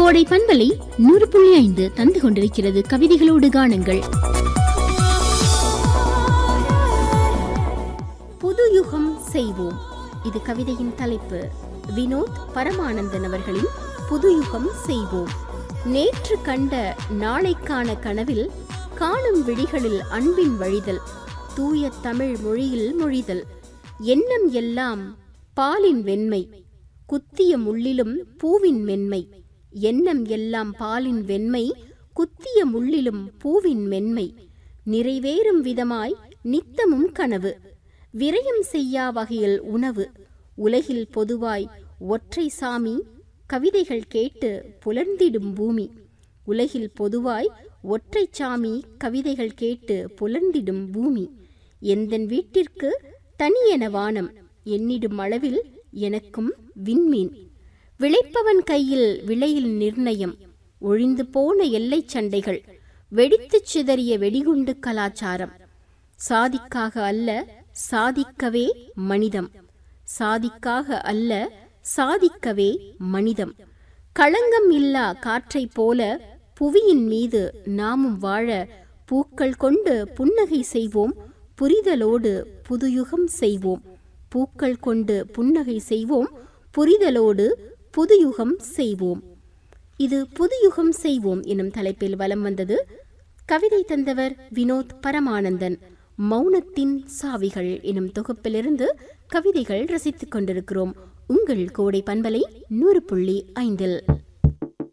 கோடை பண்பலை நூறு புள்ளி ஐந்து தந்து கொண்டிருக்கிறது கவிதைகளோடு காணுங்கள் புது யுகம் செய்வோம் இது கவிதையின் தலைப்பு வினோத் பரமானந்தன் அவர்களின் புது யுகம் செய்வோம் நேற்று கண்ட நாளைக்கான கனவில் காணும் விழிகளில் அன்பின் வழிதல் தூய தமிழ் மொழியில் மொழிதல் எண்ணம் எல்லாம் பாலின் வெண்மை குத்திய முள்ளிலும் பூவின் மென்மை எண்ணம் எல்லாம் பாலின் வெண்மை குத்திய முள்ளிலும் பூவின் மென்மை நிறைவேறும் விதமாய் நித்தமும் கனவு விரயம் செய்யா வகையில் உணவு உலகில் பொதுவாய் ஒற்றை சாமி கவிதைகள் கேட்டு புலர்ந்திடும் பூமி உலகில் பொதுவாய் ஒற்றை சாமி கவிதைகள் கேட்டு புலர்ந்திடும் பூமி எந்தன் வீட்டிற்கு தனியென வானம் எண்ணிடும் அளவில் எனக்கும் விண்மீன் விளைப்பவன் கையில் விளையில் நிர்ணயம் ஒழிந்து போன எல்லைச் சண்டைகள் வெடித்துச் சிதறிய வெடிகுண்டு கலாச்சாரம் சாதிக்காக அல்ல சாதிக்கவே மனிதம் சாதிக்காக அல்ல சாதிக்கவே மனிதம் களங்கம் இல்லா காற்றைப் போல புவியின் மீது நாமும் வாழ பூக்கள் கொண்டு புன்னகை செய்வோம் புரிதலோடு புதுயுகம் செய்வோம் பூக்கள் கொண்டு புன்னகை செய்வோம் புரிதலோடு புதுயுகம் செய்வோம் இது புதுயுகம் செய்வோம் எனும் தலைப்பில் வலம் வந்தது கவிதை தந்தவர் வினோத் பரமானந்தன் மௌனத்தின் சாவிகள் எனும் தொகுப்பிலிருந்து கவிதைகள் ரசித்துக் கொண்டிருக்கிறோம் உங்கள் கோடை பண்பலை நூறு புள்ளி ஐந்தில்